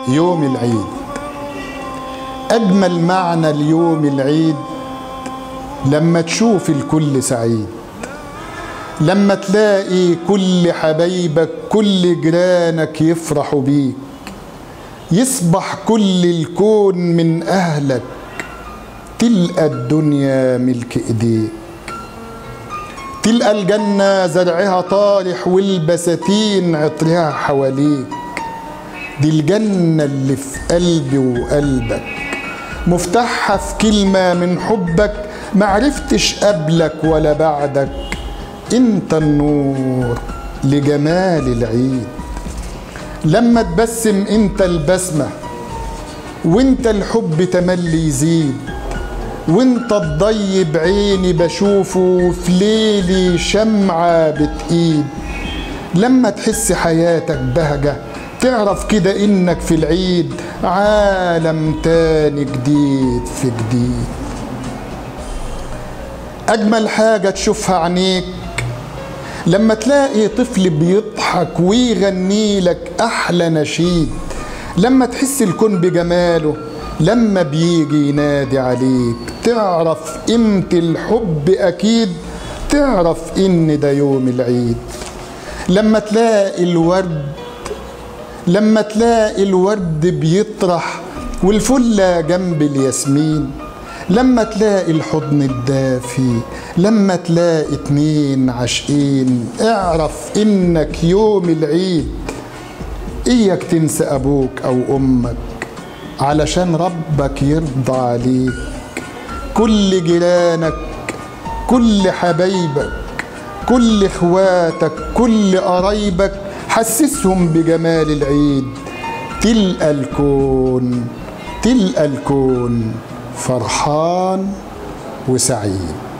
يوم العيد أجمل معنى اليوم العيد لما تشوف الكل سعيد لما تلاقي كل حبايبك كل جيرانك يفرحوا بيك يصبح كل الكون من أهلك تلقى الدنيا ملك إيديك تلقى الجنة زرعها طارح والبساتين عطرها حواليك دي الجنة اللي في قلبي وقلبك مفتاحها في كلمة من حبك معرفتش قبلك ولا بعدك انت النور لجمال العيد لما تبسم انت البسمة وانت الحب تملي يزيد وانت الضي بعيني بشوفه في ليلي شمعة بتقيد لما تحس حياتك بهجة تعرف كده انك في العيد عالم تاني جديد في جديد اجمل حاجة تشوفها عينيك لما تلاقي طفل بيضحك ويغني لك احلى نشيد لما تحس الكون بجماله لما بيجي ينادي عليك تعرف قيمة الحب أكيد تعرف إن ده يوم العيد لما تلاقي الورد لما تلاقي الورد بيطرح والفلة جنب الياسمين لما تلاقي الحضن الدافي لما تلاقي اتنين عاشقين اعرف انك يوم العيد اياك تنسى ابوك او امك علشان ربك يرضى عليك كل جيرانك كل حبايبك كل اخواتك كل قرايبك حسسهم بجمال العيد تلقى الكون تلقى الكون فرحان وسعيد